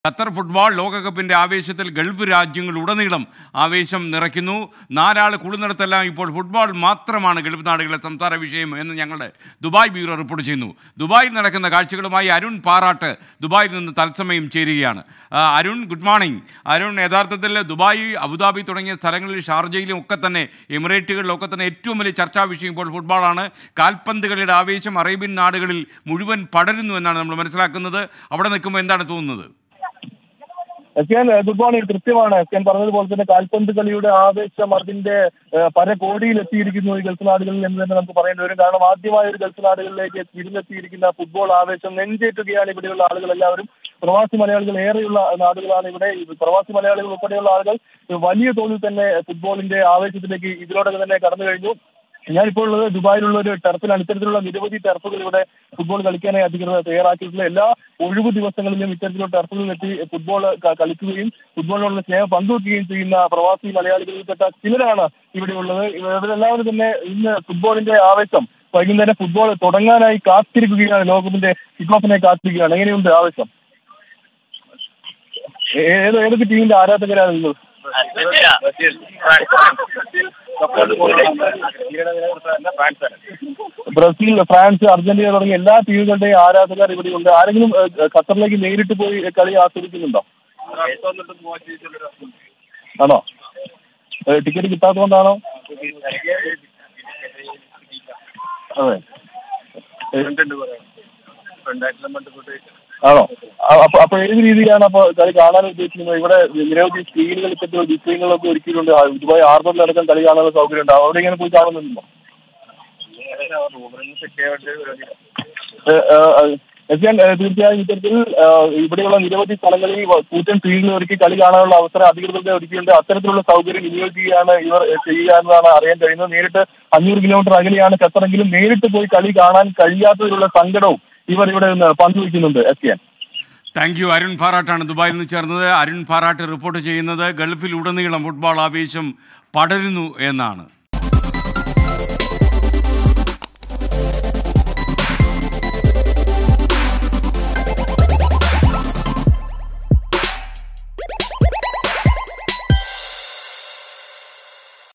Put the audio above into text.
Qatar football ലോകകപ്പിന്റെ ആവേശത്തിൽ Gulf രാജ്യങ്ങളുടനീളം ആവേശം നിറയ്ക്കുന്നു നാലാൾ കുളിനിടത്തെല്ലാം ഇപ്പോൾ ഫുട്ബോൾ മാത്രമാണ് ഗൾഫ് നാടുകളിലെ സംസാര വിഷയം എന്ന് ഞങ്ങളുടെ ദുബായ് ബ്യൂറോ റിപ്പോർട്ട് ചെയ്യുന്നു ദുബായിൽ നടക്കുന്ന കാഴ്ചകളുമായി അരുൺ പാറാട്ട് ദുബായിൽ നിന്ന് തത്സമയം ചേരുകയാണ് ആ, അരുൺ ഗുഡ് മോർണിംഗ് അരുൺ യഥാർത്ഥത്തിൽ ദുബായ് അബുദാബി തുടങ്ങിയ സ്ഥലങ്ങളിൽ ഷാർജയിലും ഒക്കെ തന്നെ എമിറേറ്റുകളിലും ഒക്കെ തന്നെ ഏറ്റവും വലിയ ചർച്ചാ വിഷയം ഇപ്പോൾ ഫുട്ബോളാണ് കാൽപന്ത് കളിയുടെ ആവേശം അറേബ്യൻ നാടുകളിൽ മുഴുവൻ പടരുന്നു എന്നാണ് നമ്മൾ മനസ്സിലാക്കുന്നത് അവിടെ നിൽക്കുമ്പോൾ എന്താണ് തോന്നുന്നത് എസ്യാൻ ഗുഡ് മോർണിംഗ് കൃത്യമാണ് എസ്യാൻ പറഞ്ഞതുപോലെ തന്നെ കാൽപന്ത് കളിയുടെ ആവേശം അതിന്റെ ഏഹ്, പരകോടിയിൽ എത്തിയിരിക്കുന്നു ഈ ഗൾഫ് നാടുകളിൽ എന്ന് തന്നെ നമുക്ക് പറയേണ്ടി വരും കാരണം ആദ്യമായ ഒരു ഗൾഫ് നാടുകളിലേക്ക് തിരിഞ്ഞെത്തിയിരിക്കുന്ന ഫുട്ബോൾ ആവേശം നെഞ്ചേറ്റുകയാണ് ഇവിടെയുള്ള ആളുകൾ എല്ലാവരും പ്രവാസി മലയാളികൾ ഏറെയുള്ള നാടുകളാണ് ഇവിടെ ഈ പ്രവാസി മലയാളികൾ ഉൾപ്പെടെയുള്ള ആളുകൾ വലിയ തോതിൽ തന്നെ ഫുട്ബോളിന്റെ ആവേശത്തിലേക്ക് ഇതിലൂടെ തന്നെ കടന്നു കഴിഞ്ഞു ഞാനിപ്പോൾ ഉള്ളത് ദുബായിലുള്ള ഒരു ടർഫിലാണ് ഇത്തരത്തിലുള്ള നിരവധി ടർഫുകൾ ഇവിടെ ഫുട്ബോൾ കളിക്കാനായി അധികൃതർ തയ്യാറാക്കിയിട്ടുള്ള എല്ലാ ഒഴിവു ദിവസങ്ങളിലും ഇത്തരത്തിലുള്ള ടർഫുകളിൽ എത്തി ഫുട്ബോൾ ക- കളിക്കുകയും ഫുട്ബോളിനോടുള്ള സ്നേഹം പങ്കുവെക്കുകയും ചെയ്യുന്ന പ്രവാസി മലയാളികളിൽപ്പെട്ട ചിലരാണ് ഇവിടെ ഉള്ളത് ഇവരെല്ലാവരും തന്നെ ഇന്ന് ഫുട്ബോളിന്റെ ആവേശം വൈകുന്നേരം ഫുട്ബോൾ തുടങ്ങാനായി കാത്തിരിക്കുകയാണ് ലോകകപ്പിന്റെ കിക്ക് ഓഫിനെ കാത്തിരിക്കുകയാണ് എങ്ങനെയുണ്ട് ആവേശം ഏ- ഏത് ഏതൊക്കെ ടീമിന്റെ ആരാധകരാണ് നിങ്ങൾ ബ്രസീൽ ഫ്രാൻസ് അർജന്റീന തുടങ്ങിയ എല്ലാ ടീമുകളുടെയും ആരാധകർ ഇവിടെയുണ്ട് ആരെങ്കിലും ഏഹ്, ഖത്തറിലേക്ക് നേരിട്ട് പോയി കളി ആസ്വദിക്കുന്നുണ്ടോ ആണോ ഏഹ്, ടിക്കറ്റ് കിട്ടാത്തതുകൊണ്ടാണോ അതെ ആണോ അ- അപ്പൊ അപ്പൊ ഏത് രീതിയിലാണ് അപ്പൊ കളി കാണാൻ ഉദ്ദേശിക്കുന്നത് ഇവിടെ നിരവധി സ്ക്രീനുകൾ ഇപ്പൊ ബിഗ് സ്ക്രീനുകളൊക്കെ ഒരുക്കിയിട്ടുണ്ട് ആ, ദുബായ് ഹാർബറിലടക്കം കളി കാണാനുള്ള സൗകര്യം ഉണ്ട് അവിടെ ഇങ്ങനെ പോയി കാണുന്നുണ്ടോ ഏഹ്, ഏഹ്, എസ്യാൻ ഏഹ്, തീർച്ചയായും ഇത്തരത്തിൽ ഏഹ്, ഇവിടെയുള്ള നിരവധി സ്ഥലങ്ങളിൽ വ- കൂറ്റൻ സ്ക്രീനുകൾ ഒരുക്കി കളി കാണാനുള്ള അവസരം അധികൃതരുടെ ഒരുക്കിയിട്ടുണ്ട് അത്തരത്തിലുള്ള സൗകര്യം വിനിയോഗിക്കുകയാണ് ഇവർ ഏഹ്, ചെയ്യുക എന്നതാണ് അറിയാൻ കഴിയുന്നത് നേരിട്ട് അഞ്ഞൂറ് കിലോമീറ്റർ അകലെയാണ് ഖത്തറെങ്കിലും നേരിട്ട് പോയി കളി കാണാൻ കഴിയാത്തതിലുള്ള സങ്കടവും ഇവർ ഇവിടെ നിന്ന് പങ്കുവയ്ക്കുന്നുണ്ട് എസ്യാൻ താങ്ക് യു അരുൺ പാറാട്ടാണ് ദുബായിൽ നിന്ന് ചേർന്നത് അരുൺ പാറാട്ട് റിപ്പോർട്ട് ചെയ്യുന്നത് ഗൾഫിലുടനീളം ഫുട്ബോൾ ആവേശം പടരുന്നു എന്നാണ്